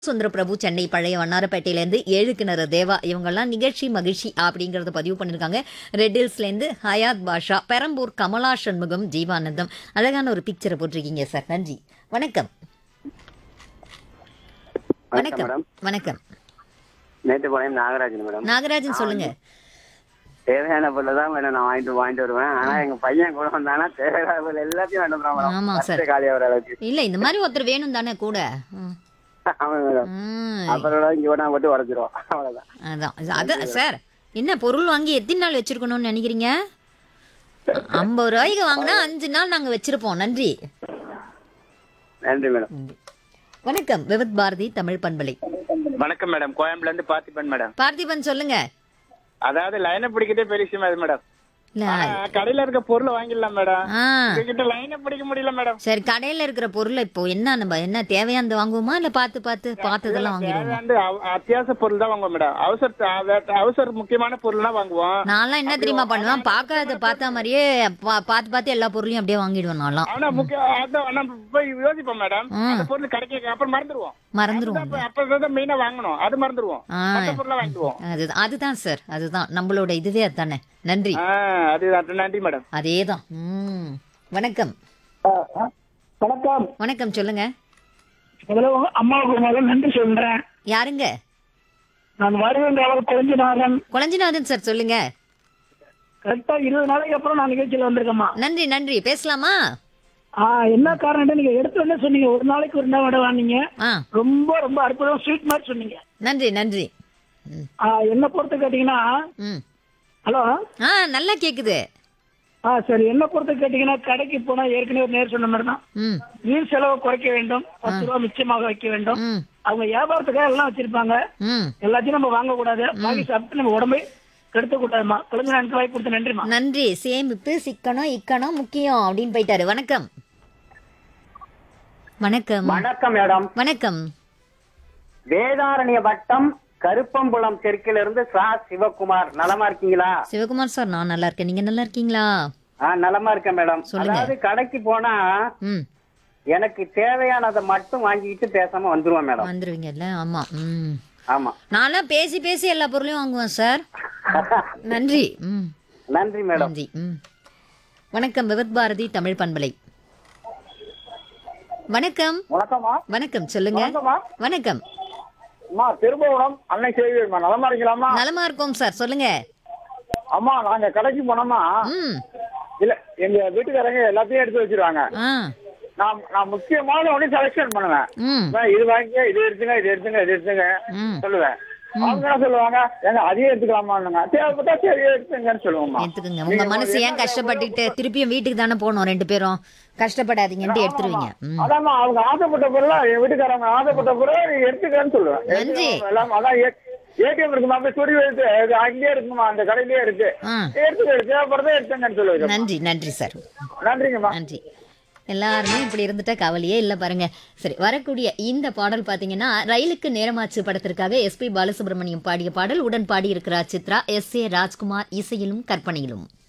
சுந்தர பிரபு சென்னை பழைய வண்ணாரப்பேட்டையிலேருந்து ஏழு கிணறு தேவா இவங்கெல்லாம் நிகழ்ச்சி மகிழ்ச்சி அப்படிங்கறத பதிவு பண்ணியிருக்காங்க ரெட் ஹில்ஸ்லேருந்து ஹயாத் பாஷா பெரம்பூர் கமலா சண்முகம் ஜீவானந்தம் அழகான ஒரு பிக்சரை போட்டிருக்கீங்க சார் நன்றி வணக்கம் வணக்கம் மேடம் வணக்கம் மேட்டுப்பாளையம் நாகராஜன் மேடம் நாகராஜன் சொல்லுங்க தேவையான பொருள் தான் மேடம் நான் வாங்கிட்டு வாங்கிட்டு வருவேன் ஆனா எங்க பையன் கூட வந்தானா தேவையான பொருள் எல்லாத்தையும் வாங்கிட்டு வந்துடுவான் ஆமா மேடம் சார். பஸ்ஸே காலி ஆகிற அளவுக்கு இல்ல இந்த மாதிரி ஒருத்தர் வேணும் தானே கூட ம். ஆமா மேடம் ம். அப்புறம் இங்க ஒண்ணா போட்டு உடச்சிருவோம் அவ்வளவுதான் அதான் அது சார் என்ன பொருள் வாங்கி எத்தனை நாள் வச்சிருக்கணும்னு நினைக்கிறீங்க ஐம்பது ரூபாய்க்கு வாங்கினா அஞ்சு நாள் நாங்க வச்சிருப்போம் நன்றி நன்றி மேடம் வணக்கம் விவத் பாரதி தமிழ் பண்பலை வணக்கம் மேடம் கோயம்புல இருந்து பார்த்திபன் மேடம் பார்த்திபன் சொல்லுங்க அதாவது லைனை பிடிக்கிறதே பெரிய விஷயம் அது மேடம் இல்ல ஆனா, கடையில இருக்க பொருளை வாங்கிடலாம் மேடம் ஆ உங்ககிட்ட லைனை பிடிக்க முடியல மேடம் சரி கடையில இருக்கிற பொருள் இப்போ என்ன நம்ம என்ன தேவையானது வாங்குவோமா இல்ல பார்த்து பார்த்து பார்த்ததெல்லாம் வாங்கிடுவோமா தேவையானது அவ- அத்தியாவசிய பொருள் தான் வாங்குவோம் மேடம் அவசர அத- அவசர முக்கியமான பொருள்லாம் வாங்குவோம் நான்லாம் என்ன தெரியுமா பண்ணுவேன் பார்க்காத பார்த்த மாதிரியே பா- பார்த்து பார்த்து எல்லா பொருளையும் அப்படியே வாங்கிடுவேன் நான்லாம் ஆனா முக்கிய அதான் நம்ம போய் யோசிப்போம் மேடம் அந்த பொருள் கிடைக்க அப்புறம் மறந்துடுவோம் மறந்துருவோம் அப்ப- அப்பதான் மெயினா வாங்கணும் அது மறந்துடுவோம் ஆ. மற்ற பொருளை வாங்கிடுவோம் அதுதான் அதுதான் சார் அதுதான் நம்மளோட இதுவே அதுதானே நன்றி ஆ, அது அது நன்றி மேடம் அதேதான் ம் வணக்கம் வணக்கம் வணக்கம் சொல்லுங்க முதல்ல உங்க அம்மாவுக்கு முதல்ல நன்றி சொல்றேன் யாருங்க நான் வருவேன் அவர் குறைஞ்சினாரன் குளஞ்சிநாதன் சார் சொல்லுங்க கரெக்டா இருபது நாளைக்கு அப்புறம் நான் நிகழ்ச்சியில வந்திருக்கேம்மா நன்றி நன்றி பேசலாமா ஆ என்ன காரணம் நீங்க எடுத்த உடனே சொன்னீங்க ஒரு நாளைக்கு ஒரு நாள் விட வாங்க ஆ ரொம்ப ரொம்ப அற்புதம் ஸ்வீட் மாதிரி சொன்னீங்க நன்றி நன்றி ம் ஆ, என்ன பொறுத்த கேட்டீங்கன்னா ம் ஹலோ ஆ நல்லா கேக்குது ஆ சரி என்ன பொறுத்த கேட்டீங்கன்னா கடைக்கு போனா ஏற்கனவே ஒரு நேர் சொன்ன மாதிரி தான் ம் வீண் செலவை குறைக்க வேண்டும் பத்து ரூபா மிச்சமாக வைக்க வேண்டும் ம் அவங்க வியாபாரத்துக்காக எல்லாம் வச்சிருப்பாங்க ம் எல்லாத்தையும் நம்ம வாங்க கூடாது வாங்கி சாப்பிட்டு நம்ம உடம்பை கெடுத்த கூடாதுமா குழந்தை எனக்கு வாய்ப்பு கொடுத்த நன்றிமா நன்றி சேமிப்பு சிக்கனம் இக்கணம் முக்கியம் அப்படின்னு போயிட்டாரு வணக்கம் வணக்கம் வணக்கம் மேடம் வணக்கம் வேதாரண்ய வட்டம் கருப்பம்புலம் தெற்கிலிருந்து சா சிவகுமார் நலமா இருக்கீங்களா சிவகுமார் சார் நான் நல்லா இருக்கேன் நீங்க நல்லா இருக்கீங்களா ஆ நலமா இருக்கேன் மேடம் சொல்லுங்க. அதாவது கடைக்கு போனா ம் எனக்கு தேவையானதை மட்டும் வாங்கிட்டு பேசாம வந்துருவேன் மேடம் வந்துருவீங்கல்ல ஆமா ம் ஆமா நான்லாம் பேசி பேசி எல்லா பொருளையும் வாங்குவேன் சார் நன்றி ம் நன்றி மேடம் நன்றி ம் வணக்கம் விவத் பாரதி தமிழ் பண்பலை வணக்கம் வணக்கம்மா வணக்கம் சொல்லுங்க வணக்கம்மா வணக்கம் அம்மா திரும்புவனம் அன்னை செய்வீர்மா நலமா இருக்கலாமா நலமா இருக்கோம் சார் சொல்லுங்க அம்மா நாங்க கடைக்கு போனோமா ம் இல்ல எங்க வீட்டுக்காரங்க எல்லாத்தையும் எடுத்து வச்சிருவாங்க ஆ நான் நான் முக்கியமான ஒண்ணு செலக்ஷன் பண்ணுவேன் ம் அம்மா, இது வாங்கிக்க இது எடுத்துங்க இது எடுத்துங்க இது எடுத்துங்க ம் சொல்லுவேன் அவங்க என்ன சொல்லுவாங்க ஏங்க அதையே எடுத்துக்கலாமான்னுங்க தேவைப்பட்டா சரி எடுத்துங்கன்னு சொல்லுவோம்மா எடுத்துக்கோங்க உங்க மனசு ஏன் கஷ்டப்பட்டுக்கிட்டு திருப்பியும் வீட்டுக்கு தானே போகணும் ரெண்டு பேரும் கஷ்டப்படாதீங்கன்ட்டு எடுத்துருவீங்க ம் அதாம்மா அவங்க ஆசைப்பட்ட பொருளா என் வீட்டுக்காரங்க ஆசைப்பட்ட பொருளை நீ எடுத்துக்கன்னு சொல்லுவேன் நன்றி. எடுத்துக்கோங்க, எல்லாம் அதான் ஏடிஎம் இருக்குமா போய் சுடி வைத்து அது அங்கேயே இருக்குமா அந்த கடையிலேயே இருக்கு ஆ எடுத்துக்க தேவைப்படுறதே எடுத்துங்கன்னு சொல்லுவேன் நன்றி நன்றி சார் நன்றிங்கம்மா நன்றி எல்லாருமே இப்படி இருந்துட்டா கவலையே இல்லை பாருங்க சரி வரக்கூடிய இந்த பாடல் பார்த்தீங்கன்னா ரயிலுக்கு நேரமாச்சு படத்திற்காக எஸ்பி பாலசுப்ரமணியம் பாடிய பாடல் உடன் பாடியிருக்கிறார் சித்ரா எஸ் ஏ ராஜ்குமார் இசையிலும் கற்பனையிலும்